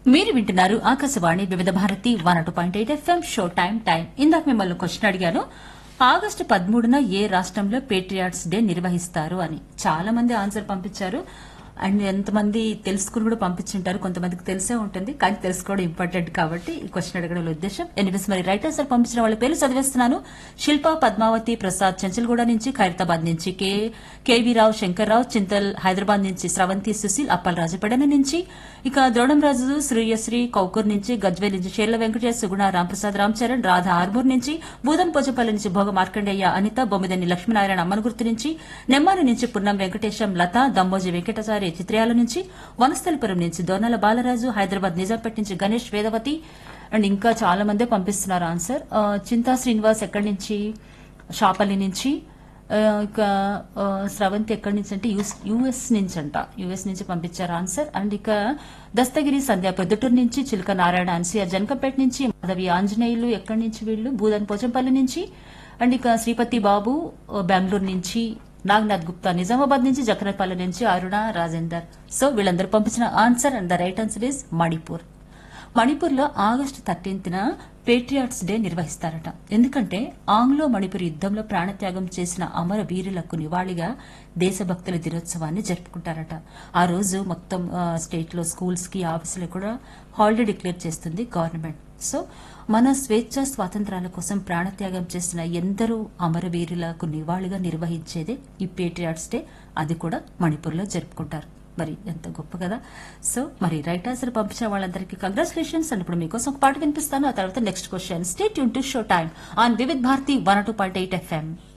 మీరు వింటున్నారు Akashvani Vividh Bharati one two point eight FM show time time ఇందాక మిమ్మల్ని క్వశ్చన్ అడిగాను ఆగస్టు పదమూడున ఏ రాష్ట్రంలో పేట్రియాట్స్ డే నిర్వహిస్తారు అని చాలా మంది ఆన్సర్ పంపించారు అండ్ ఎంతమంది తెలుసుకుని కూడా పంపించుంటారు కొంతమందికి తెలిసే ఉంటుంది కానీ తెలుసుకోవడం ఇంపార్టెంట్ కాబట్టి ఈ క్వశ్చన్ అడగడం ఉద్దేశం ఎనివేస్ మరి రైటర్స్ పంపించిన వాళ్ళ పేర్లు చదివేస్తున్నాను శిల్ప పద్మావతి ప్రసాద్ చెంచల్గూడ నుంచి ఖైరతాబాద్ నుంచి కే కేవీ రావు శంకర్రావు చింతల్ హైదరాబాద్ నుంచి స్రవంతి సుశీల్ అప్పల్ రాజపేడన నుంచి ఇక ద్రోణం రాజు శ్రీయశ్రీ కౌకూర్ నుంచి గజ్వేల్ నుంచి షేర్ల వెంకటేష్ సుగుణ రాంప్రసాద్ రామ్ చరణ్ రాధా ఆర్మూర్ నుంచి బూదం పోచపల్లి నుంచి భోగ మార్కండేయ అనిత బొమ్మిదని లక్ష్మీనారాయణ అమ్మనగుర్తు నుంచి నెమ్మాని నుంచి పున్నం వెంకటేశం లత దమ్మోజి వెంకటాచారి చిత్రయాల నుంచి వనస్థలిపురం నుంచి దోనాల బాలరాజు హైదరాబాద్ నిజాంపేట నుంచి గణేష్ వేదవతి అండ్ ఇంకా చాలా మందే పంపిస్తున్నారు ఆన్సర్ ఆ, చింతా శ్రీనివాస్ ఎక్కడి నుంచి షాపల్లి నుంచి ఆ, ఇక ఆ, స్రవంతి ఎక్కడి నుంచి అంటే యూస్ యుఎస్ నుంచి అంట యుఎస్ నుంచి పంపించారు ఆన్సర్ అండ్ ఇక దస్తగిరి సంధ్య ప్రొద్దుటూరు నుంచి చిలుక నారాయణ అన్సియా జనకపేట నుంచి మాధవి ఆంజనేయులు ఎక్కడి నుంచి వీళ్ళు భూదన్ పోచంపల్లి నుంచి అండ్ ఇక శ్రీపతి బాబు ఆ, బెంగళూరు నుంచి నాగనాథ్ గుప్తా నిజామాబాద్ నుంచి జకరపల్లి నుంచి అరుణ రాజేందర్ సో వీళ్ళందరూ పంపించిన answer and the right answer is Manipur మణిపూర్లో ఆగస్టు థర్టీన్త్న పేట్రియాట్స్ డే నిర్వహిస్తారట ఎందుకంటే ఆంగ్లో మణిపూర్ యుద్దంలో ప్రాణత్యాగం చేసిన అమర వీరులకు నివాళిగా దేశభక్తుల దినోత్సవాన్ని జరుపుకుంటారట ఆ రోజు మొత్తం స్టేట్ లో స్కూల్స్ కి ఆఫీసులకు కూడా హాలిడే డిక్లేర్ చేస్తుంది గవర్నమెంట్ సో మన స్వేచ్ఛ స్వాతంత్రాల కోసం ప్రాణత్యాగం చేసిన ఎందరో అమరవీరులకు నివాళిగా నిర్వహించేదే ఈ పేట్రియాట్స్ డే అది కూడా మణిపూర్లో జరుపుకుంటారు మరి ఎంత గొప్ప కదా సో మరి రైట్ ఆన్సర్ పంపించిన వాళ్ళందరికీ కంగ్రాచులేషన్స్ అండ్ ఇప్పుడు మీకోసం ఒక పాట వినిపిస్తాను ఆ తర్వాత నెక్స్ట్ క్వశ్చన్ స్టేట్ యూన్ to show time on Vividh Bharati one two point eight FM